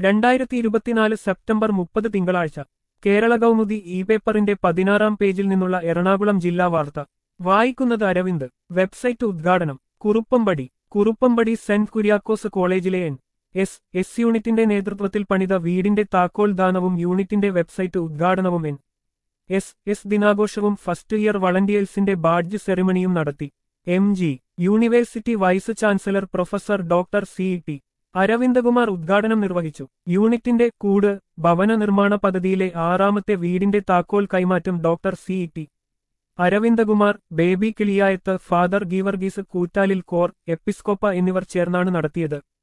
രണ്ടായിരത്തി ഇരുപത്തിനാല് സെപ്റ്റംബർ മുപ്പത് തിങ്കളാഴ്ച കേരള കൗമുദി ഇ പേപ്പറിന്റെ പതിനാറാം പേജിൽ നിന്നുള്ള എറണാകുളം ജില്ലാ വാർത്ത വായിക്കുന്നത് അരവിന്ദ് വെബ്സൈറ്റ് ഉദ്ഘാടനം കുറുപ്പമ്പടി കുറുപ്പമ്പടി സെന്റ് കുര്യാക്കോസ് കോളേജിലെ എൻ എസ് എസ് യൂണിറ്റിന്റെ നേതൃത്വത്തിൽ പണിത വീടിന്റെ താക്കോൽ ദാനവും യൂണിറ്റിന്റെ വെബ്സൈറ്റ് ഉദ്ഘാടനവും എൻ എസ് എസ് ദിനാഘോഷവും ഫസ്റ്റ് ഇയർ വളണ്ടിയേഴ്സിന്റെ ബാഡ്ജ് സെറിമണിയും നടത്തി M G university vice chancellor professor doctor C T Aravindakumar ഉദ്ഘാടനം നിർവഹിച്ചു യൂണിറ്റിന്റെ കൂട് ഭവന നിർമ്മാണ പദ്ധതിയിലെ ആറാമത്തെ വീടിന്റെ താക്കോൽ കൈമാറ്റം doctor C T Aravindakumar Baby Kiliyayath father Geevarghese Koottalil കോർ എപ്പിസ്കോപ്പ എന്നിവർ ചേർന്നാണ് നടത്തിയത്